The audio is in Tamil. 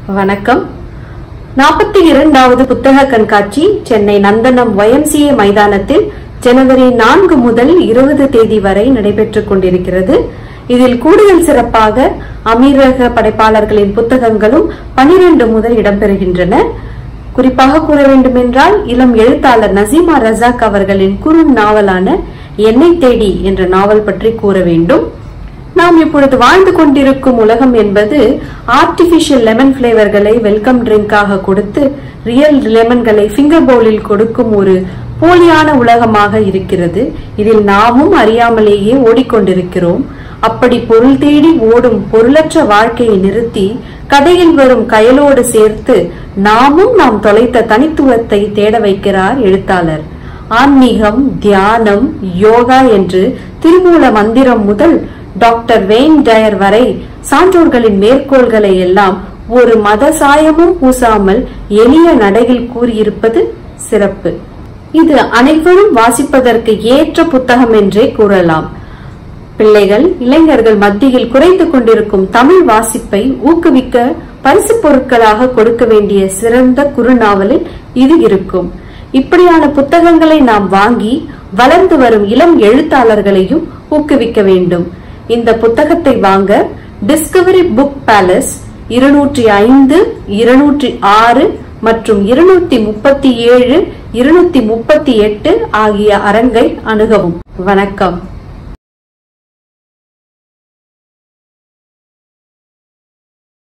வணக்கம் நாற்பத்தி இரண்டாவது புத்தக கண்காட்சி சென்னை நந்தனம் YMCA மைதானத்தில் ஜனவரி நான்கு முதல் இருபது தேதி வரை நடைபெற்றுக் கொண்டிருக்கிறது இதில் கூடுதல் சிறப்பாக அமீரக படைப்பாளர்களின் புத்தகங்களும் பனிரெண்டு முதல் இடம்பெறுகின்றன குறிப்பாக கூற வேண்டுமென்றால் இளம் எழுத்தாளர் நசீமா ரசாக் அவர்களின் குறு நாவலான என்னை தேடி என்ற நாவல் பற்றி கூற வேண்டும் நாம் இப்பொழுது வாழ்ந்து கொண்டிருக்கும் உலகம் என்பது ஆர்டிபிஷியல் லெமன் பிளேவர்களை வெல்கம் ட்ரிங்காக கொடுத்து ரியல் லெமன்களை ஃபிங்கர் பவுலில் கொடுக்கும் ஒரு போலியான உலகமாக இருக்கிறது இதில் நாமும் அறியாமலேயே ஓடிக்கொண்டிருக்கிறோம் அப்படி பொருள் தேடி ஓடும் பொருளற்ற வாழ்க்கையை நிறுத்தி கதையில் வரும் கயலோடு சேர்த்து நாமும் நாம் தொலைத்த தனித்துவத்தை தேட வைக்கிறார் எழுத்தாளர் ஆன்மீகம் தியானம் யோகா என்று திருமூல மந்திரம் முதல் டாக்டர் வெயின் டயர் வரை சான்றோர்களின் மேற்கோள்களை எல்லாம் ஒரு மத சாயமும் பூசாமல் எளிய நடையில் கூறியிருப்பது சிறப்பு இது அனைவரும் வாசிப்பதற்கு ஏற்ற புத்தகம் என்றே கூறலாம் பிள்ளைகள் இளைஞர்கள் மத்தியில் குறைந்து கொண்டிருக்கும் தமிழ் வாசிப்பை ஊக்குவிக்க பரிசு பொருட்களாக கொடுக்க வேண்டிய சிறந்த குறுநாவலில் இது இருக்கும் இப்படியான புத்தகங்களை நாம் வாங்கி வளர்ந்து வரும் இளம் எழுத்தாளர்களையும் ஊக்குவிக்க வேண்டும் இந்த புத்தகத்தை வாங்க டிஸ்கவரி புக் பேலஸ் இருநூற்றி ஐந்து இருநூற்றி ஆறு மற்றும் இருநூத்தி முப்பத்தி ஏழு இருநூத்தி முப்பத்தி எட்டு ஆகிய அரங்கை அணுகவும் வணக்கம்